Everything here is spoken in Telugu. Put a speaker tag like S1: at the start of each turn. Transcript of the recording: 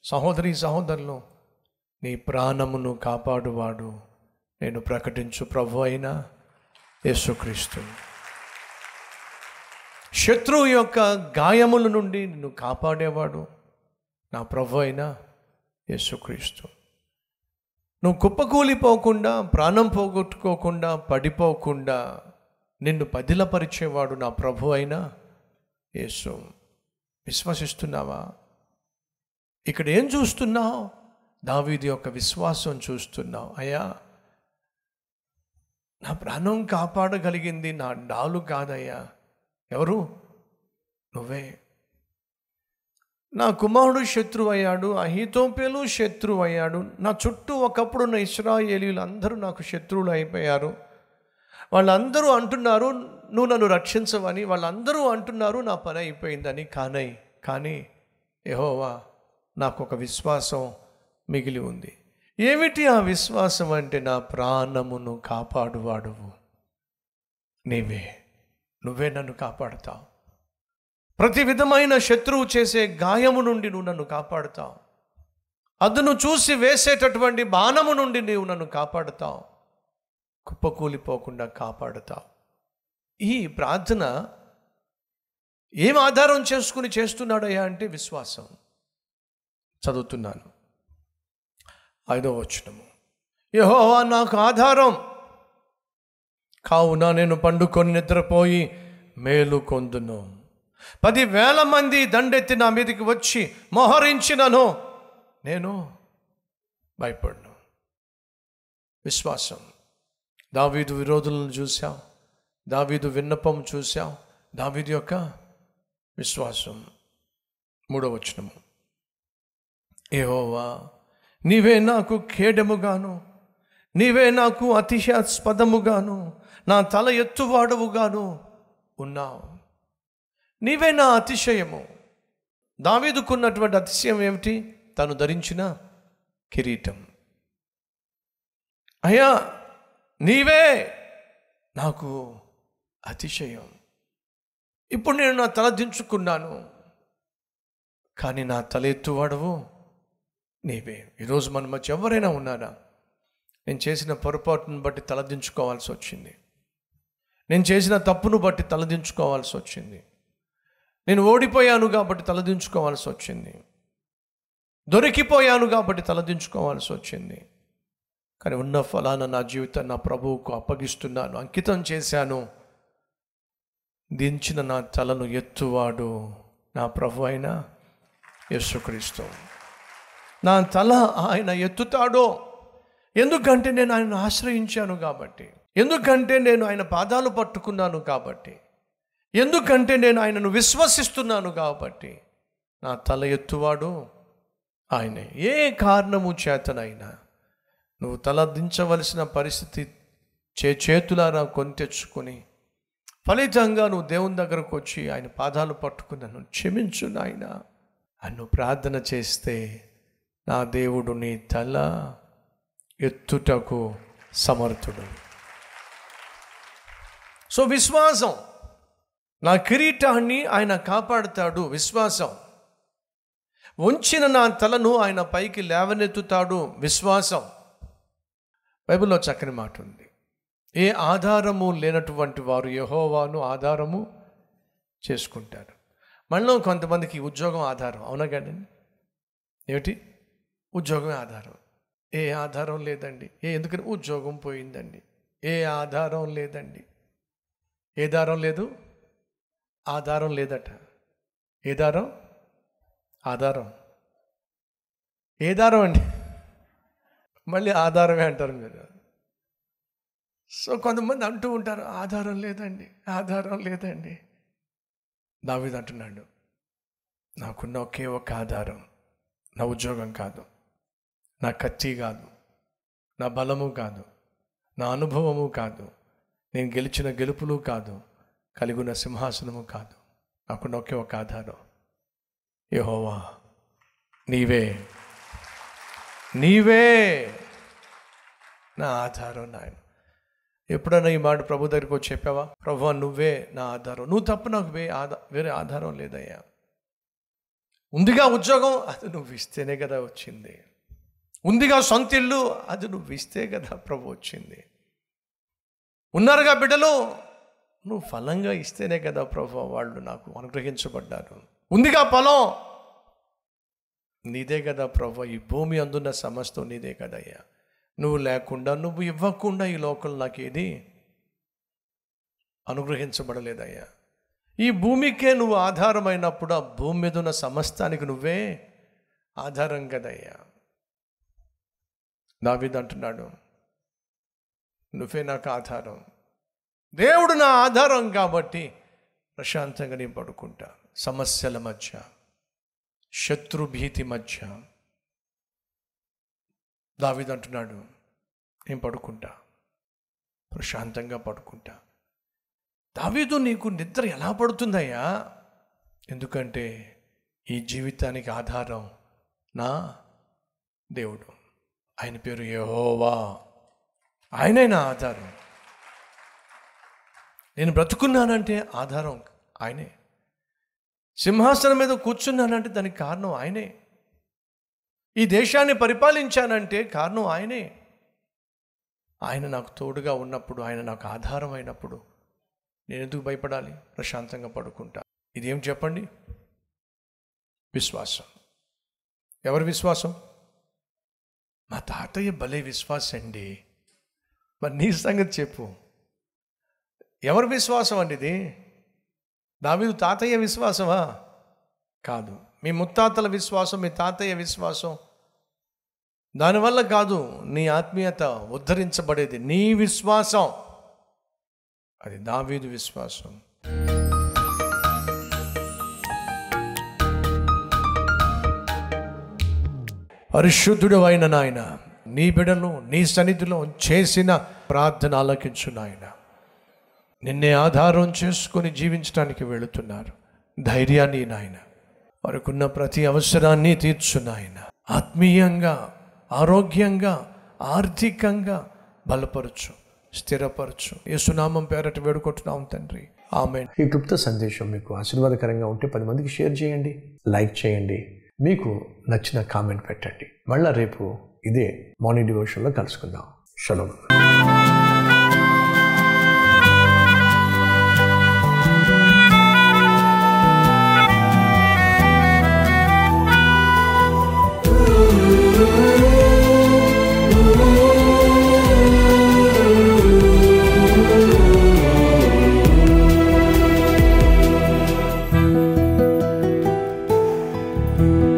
S1: సహోదరి సహోదరులు నీ ప్రాణమును కాపాడువాడు నేను ప్రకటించు ప్రభు అయిన యేసుక్రీస్తు శత్రువు యొక్క గాయముల నుండి నిన్ను కాపాడేవాడు నా ప్రభు అయిన యేసుక్రీస్తు నువ్వు కుప్పకూలిపోకుండా ప్రాణం పోగొట్టుకోకుండా పడిపోకుండా నిన్ను పదిలపరిచేవాడు నా ప్రభు అయిన యేసు విశ్వసిస్తున్నావా ఇక్కడ ఏం చూస్తున్నావు దావీది యొక్క విశ్వాసం చూస్తున్నావు అయ్యా నా ప్రాణం కాపాడగలిగింది నా డాలు కాదయ్యా ఎవరు నువ్వే నా కుమారుడు శత్రువు అయ్యాడు అహితోపేలు శత్రువు అయ్యాడు నా చుట్టూ ఒకప్పుడు ఉన్న ఇస్రాయేలీలు అందరూ నాకు శత్రువులు అయిపోయారు వాళ్ళందరూ అంటున్నారు నువ్వు నన్ను రక్షించవని వాళ్ళందరూ అంటున్నారు నా పని అయిపోయిందని కానై కానీ యెహోవా నాకు ఒక విశ్వాసం మిగిలి ఉంది ఏమిటి ఆ విశ్వాసం అంటే నా ప్రాణమును కాపాడువాడువు నీవే నువ్వే నన్ను కాపాడుతావు ప్రతి విధమైన శత్రువు చేసే గాయము నుండి నువ్వు నన్ను కాపాడుతావు అదును చూసి వేసేటటువంటి బాణము నుండి నీవు నన్ను కాపాడుతావు కుప్పకూలిపోకుండా కాపాడుతావు ఈ ప్రార్థన ఏం ఆధారం చేసుకుని చేస్తున్నాడయ్యా అంటే విశ్వాసం చదువుతున్నాను ఐదో వచనము యెహోవా నాకు ఆధారం కావున నేను పండుకొని నిద్రపోయి మేలు కొందును పదివేల మంది దండెత్తి నా మీదకి వచ్చి మోహరించినను నేను భయపడ్ను విశ్వాసం దావీదు విరోధులను చూశాం దావీదు విన్నపం చూశాం దావీదు యొక్క విశ్వాసం మూడో వచనము ఏహోవా నీవే నాకు ఖేడముగాను నీవే నాకు అతిశాస్పదముగాను నా తల ఎత్తువాడవుగాను ఉన్నావు నీవే నా అతిశయము దావీదుకున్నటువంటి అతిశయం ఏమిటి తను ధరించిన కిరీటం అయ్యా నీవే నాకు అతిశయం ఇప్పుడు నేను నా తల దించుకున్నాను కానీ నా తల ఎత్తువాడవు నీవే ఈరోజు మన మధ్య ఎవరైనా ఉన్నారా నేను చేసిన పొరపాటును బట్టి తలదించుకోవాల్సి వచ్చింది నేను చేసిన తప్పును బట్టి తలదించుకోవాల్సి వచ్చింది నేను ఓడిపోయాను కాబట్టి తలదించుకోవాల్సి వచ్చింది దొరికిపోయాను కాబట్టి తలదించుకోవాల్సి వచ్చింది కానీ ఉన్న ఫలాన నా జీవితం నా ప్రభువుకు అప్పగిస్తున్నాను అంకితం చేశాను దించిన నా తలను ఎత్తువాడు నా ప్రభు అయిన యేసుక్రీస్తు నా తల ఆయన ఎత్తుతాడో ఎందుకంటే నేను ఆయన ఆశ్రయించాను కాబట్టి ఎందుకంటే నేను ఆయన పాదాలు పట్టుకున్నాను కాబట్టి ఎందుకంటే నేను ఆయనను విశ్వసిస్తున్నాను కాబట్టి నా తల ఎత్తువాడు ఆయనే ఏ కారణము చేతనైనా నువ్వు తల దించవలసిన పరిస్థితి చే చేతులారా కొని తెచ్చుకొని ఫలితంగా నువ్వు దేవుని దగ్గరకు వచ్చి ఆయన పాదాలు పట్టుకున్నాను క్షమించు నాయన అన్ను ప్రార్థన చేస్తే నా దేవుడు నీ తల ఎత్తుటకు సమర్థుడు సో విశ్వాసం నా కిరీటాన్ని ఆయన కాపాడుతాడు విశ్వాసం ఉంచిన నా తలను ఆయన పైకి లేవనెత్తుతాడు విశ్వాసం బైబిల్లో చక్కని మాట ఉంది ఏ ఆధారము లేనటువంటి వారు యహోవాను ఆధారము చేసుకుంటారు మనలో కొంతమందికి ఉద్యోగం ఆధారం అవునా కదండి ఏమిటి ఉద్యోగమే ఆధారం ఏ ఆధారం లేదండి ఏ ఎందుకని ఉద్యోగం పోయిందండి ఏ ఆధారం లేదండి ఏ దారం లేదు ఆధారం లేదట ఏ దారం ఆధారం ఏ దారం అండి మళ్ళీ ఆధారమే అంటారు మీరు సో కొంతమంది అంటూ ఉంటారు ఆధారం లేదండి ఆధారం లేదండి దావీదు అంటున్నాడు నాకున్న ఒకే ఒక ఆధారం నా ఉద్యోగం కాదు నా కత్తి కాదు నా బలము కాదు నా అనుభవము కాదు నేను గెలిచిన గెలుపులు కాదు కలిగిన సింహాసనము కాదు నాకున్న ఒకే ఒక ఆధారం యెహోవా నీవే నీవే నా ఆధారం నాయన ఎప్పుడైనా ఈ మాట ప్రభు దగ్గరికి వచ్చి చెప్పావా ప్రభు నువ్వే నా ఆధారం నువ్వు తప్ప నాకు వే ఆధార వేరే ఆధారం లేదయ్యా ఉందిగా ఉద్యోగం అది నువ్వు ఇస్తేనే కదా వచ్చింది ఉందిగా సొంత ఇల్లు అది నువ్వు ఇస్తే కదా ప్రభు వచ్చింది ఉన్నారుగా బిడ్డలు నువ్వు ఫలంగా ఇస్తేనే కదా ప్రభు వాళ్ళు నాకు అనుగ్రహించబడ్డారు ఉందిగా పొలం నీదే కదా ప్రభు ఈ భూమి అందున్న సమస్తం నీదే కదయ్యా నువ్వు లేకుండా నువ్వు ఇవ్వకుండా ఈ లోకం నాకేది అనుగ్రహించబడలేదయ్యా ఈ భూమికే నువ్వు ఆధారమైనప్పుడు ఆ భూమి మీద ఉన్న సమస్తానికి నువ్వే ఆధారం కదయ్యా దావిద్ అంటున్నాడు నువ్వే నాకు ఆధారం దేవుడు నా ఆధారం కాబట్టి ప్రశాంతంగా నేను పడుకుంటా సమస్యల మధ్య శత్రు భీతి మధ్య దావిద్ అంటున్నాడు నేను పడుకుంటా ప్రశాంతంగా పడుకుంటా దావీదు నీకు నిద్ర ఎలా పడుతుందయ్యా ఎందుకంటే ఈ జీవితానికి ఆధారం నా దేవుడు ఆయన పేరు యెహోవా ఆయనే నా ఆధారం నేను బ్రతుకున్నానంటే ఆధారం ఆయనే సింహాసనం మీద కూర్చున్నానంటే దానికి కారణం ఆయనే ఈ దేశాన్ని పరిపాలించానంటే కారణం ఆయనే ఆయన నాకు తోడుగా ఉన్నప్పుడు ఆయన నాకు ఆధారం అయినప్పుడు నేను ఎందుకు భయపడాలి ప్రశాంతంగా పడుకుంటా ఇదేం చెప్పండి విశ్వాసం ఎవరి విశ్వాసం మా తాతయ్య భలే విశ్వాసం అండి మరి నీ సంగతి చెప్పు ఎవరి విశ్వాసం అండి ఇది దావీదు తాతయ్య విశ్వాసమా కాదు మీ ముత్తాతల విశ్వాసం మీ తాతయ్య విశ్వాసం దానివల్ల కాదు నీ ఆత్మీయత ఉద్ధరించబడేది నీ విశ్వాసం అది దావీదు విశ్వాసం పరిశుద్ధుడు అయిన నాయన నీ బిడలు నీ సన్నిధిలో చేసిన ప్రార్థన ఆలకించు నాయన నిన్నే ఆధారం చేసుకొని జీవించడానికి వెళుతున్నారు ధైర్యాన్ని నాయన వారికున్న ప్రతి అవసరాన్ని తీర్చు నాయన ఆత్మీయంగా ఆరోగ్యంగా ఆర్థికంగా బలపరచు స్థిరపరచు యేసునామం పేరట వేడుకుంటున్నాం తండ్రి ఆమె ఈ గుప్త సందేశం మీకు ఆశీర్వాదకరంగా ఉంటే పది మందికి షేర్ చేయండి లైక్ చేయండి మీకు నచ్చిన కామెంట్ పెట్టండి మళ్ళా రేపు ఇదే మార్నింగ్ డివోషన్లో కలుసుకుందాం షలో
S2: thank you